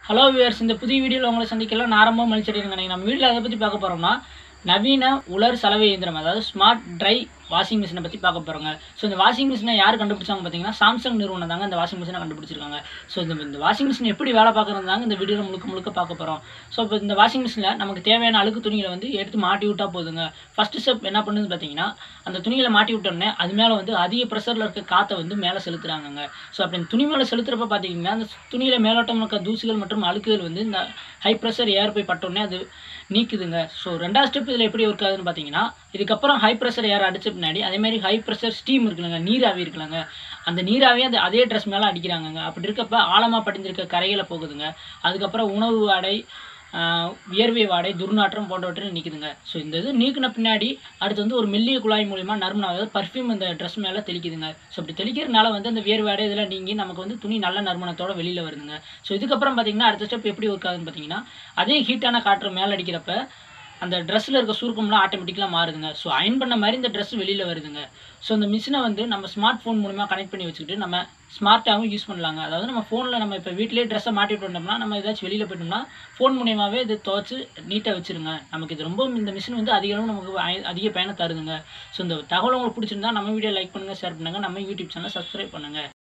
hello wears இந்த புதிய வீடியோவில் உங்களை சந்திக்கலாம் நான் ஆரம்பம் மலிச்சடிங்க நம்ம வீட்டில் அதை பற்றி பார்க்க போகிறோம்னா நவீன உலர் சலவை இயந்திரம் அதாவது ஸ்மார்ட் ட்ரை வாஷிங் மிஷினை பற்றி பார்க்க போகிறோங்க ஸோ இந்த வாஷிங் மிஷினை யார் கண்டுபிடிச்சாங்க பார்த்தீங்கன்னா சாம்சங் நிறுவனம் தாங்க இந்த வாஷிங் மிஷினை கண்டுபிடிச்சிருக்காங்க ஸோ இந்த இந்த வாஷிங் மிஷின் எப்படி வேலை பார்க்குறது தாங்க இந்த வீடியோவில் முழுக்க முழுக்க பார்க்க போகிறோம் ஸோ இப்போ இந்த வாஷிங் மிஷினில் நமக்கு தேவையான அழுக்கு துணிகளை வந்து எடுத்து மாட்டி விட்டா போதுங்க ஃபஸ்ட்டு ஸ்டெப் என்ன பண்ணுது பார்த்தீங்கன்னா அந்த துணிகளை மாட்டி விட்டோடனே அது மேலே வந்து அதிக ப்ரெஷரில் இருக்க காற்றை வந்து மேலே செலுத்துறாங்கங்க ஸோ அப்படி அந்த துணி மேலே செலுத்துறப்ப பார்த்தீங்கன்னா அந்த துணியில் மேலோட்டம் இருக்க தூசிகள் மற்றும் அழுக்குகள் வந்து இந்த ஹை ப்ரெஷர் ஏர் போய் பட்டோடனே அது நீக்குதுங்க ஸோ ரெண்டாவது ஸ்டெப் இதில் எப்படி ஒர்க் ஆகுதுன்னு பார்த்தீங்கன்னா இதுக்கப்புறம் ஹை ப்ரெஷர் ஏர் அடிச்ச பின்னாடி அதே மாதிரி ஹை ப்ரெஷர் ஸ்டீம் இருக்குல்லங்க நீராவி இருக்குல்லங்க அந்த நீராவியே அந்த அதே ட்ரெஸ் மேலே அடிக்கிறாங்கங்க அப்படி இருக்கப்ப ஆழமாக படிஞ்சிருக்க கரைகளை போகுதுங்க அதுக்கப்புறம் உணவு வாடை ஆஹ், வியர்வை வாடை துர்நாற்றம் போன்றவற்றை நீக்குதுங்க ஸோ இந்த இது நீக்கின பின்னாடி அடுத்து வந்து ஒரு மெல்லிய குழாய் மூலிமா நறுமணம் அதாவது பர்ஃப்யூம் இந்த ட்ரெஸ் மேலே தெளிக்குதுங்க ஸோ அப்படி தெளிக்கிறதுனால வந்து அந்த வியர்வை வாடை இதெல்லாம் நீங்கி நமக்கு வந்து துணி நல்ல நறுமணத்தோட வெளியில் வருதுங்க ஸோ இதுக்கப்புறம் பார்த்தீங்கன்னா அடுத்த ஸ்டெப் எப்படி ஒர்க் ஆகுதுன்னு பார்த்தீங்கன்னா அதே ஹீட்டான காற்று மேலே அடிக்கிறப்ப அந்த ட்ரெஸ்ஸில் இருக்க சுருக்கம்லாம் ஆட்டோமேட்டிக்கலாக மாறுதுங்க ஸோ அயன் பண்ண மாதிரி இந்த ட்ரெஸ் வெளியில் வருதுங்க ஸோ இந்த மிஷினை வந்து நம்ம ஸ்மார்ட் ஃபோன் மூலமாக கனெக்ட் பண்ணி வச்சுக்கிட்டு நம்ம ஸ்மார்ட்டாகவும் யூஸ் பண்ணலாங்க அதாவது நம்ம ஃபோனில் நம்ம இப்போ வீட்டிலேயே ட்ரெஸ்ஸை மாட்டிட்டு வந்தோம்னா நம்ம ஏதாச்சும் வெளியில் போயிட்டோம்னா ஃபோன் மூலியமாகவே இது துவச்சி நீட்டாக வச்சிருங்க நமக்கு இது ரொம்ப இந்த மிஷின் வந்து அதிக அளவு நமக்கு அய- அதிக பயனை தருதுங்க ஸோ இந்த தகவல் உங்களுக்கு பிடிச்சிருந்தா நம்ம வீடியோ லைக் பண்ணுங்கள் ஷேர் பண்ணுங்கள் நம்ம யூடியூப் சேனல் சப்ஸ்கிரைப் பண்ணுங்கள்